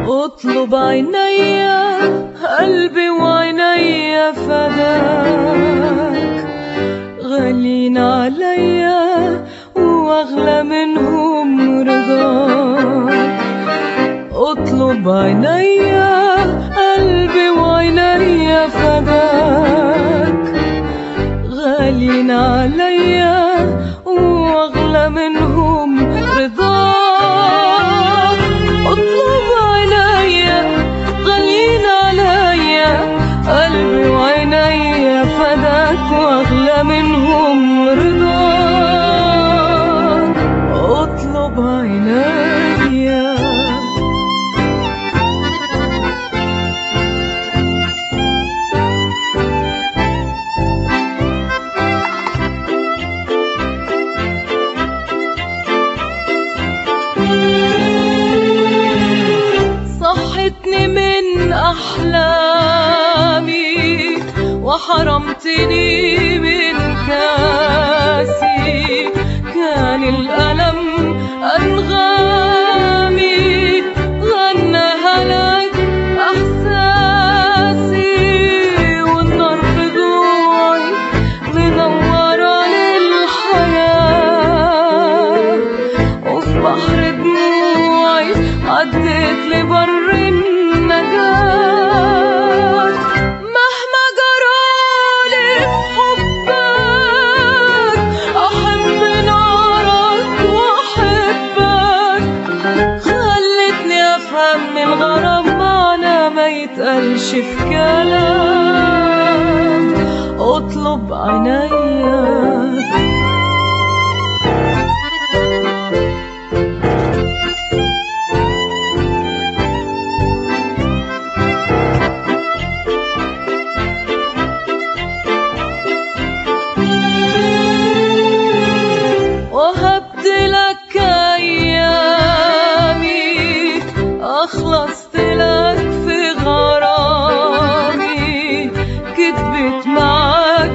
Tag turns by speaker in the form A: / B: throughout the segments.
A: اطلب عيني قلبي وعيني فداك غالين عليا واغلى منهم رضاك اطلب عيني قلبي وعيني فداك غالين عليا واغلى منهم رضاك اطلب عينيا غاليين عليا قلبي وعيني فداك واغلى منهم رضاك اطلب عينيا صحتني من أحلامي وحرمتني من كاسي كان الألم أنغامي غناها لك إحساسي والنار في ضوعي منورة للحياة وفي بحر دموعي عديت لبر النجاة مهما جرالي حبك أحب نارك وأحبك خلتني أفهم من الغرام معنى ما يتقالش في كلام اطلب عينيا وهبت لك أيامي أخلصت لك في غرامي كتبت معاك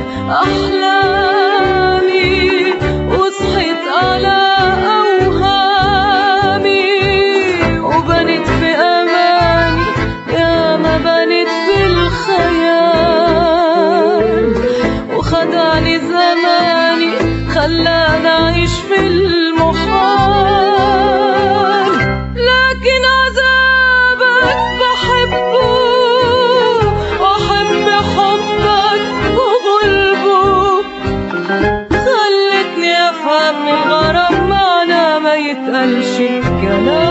A: أحلامي وصحيت على أوهامي وبنت في أماني يا ما بنت في الخيال وخدعني زماني خلاني أعيش في المحال لكن عذابك بحبه وأحب حبك وغلبه خلتني أفهم من الغرام معنى ما يتقالش الكلام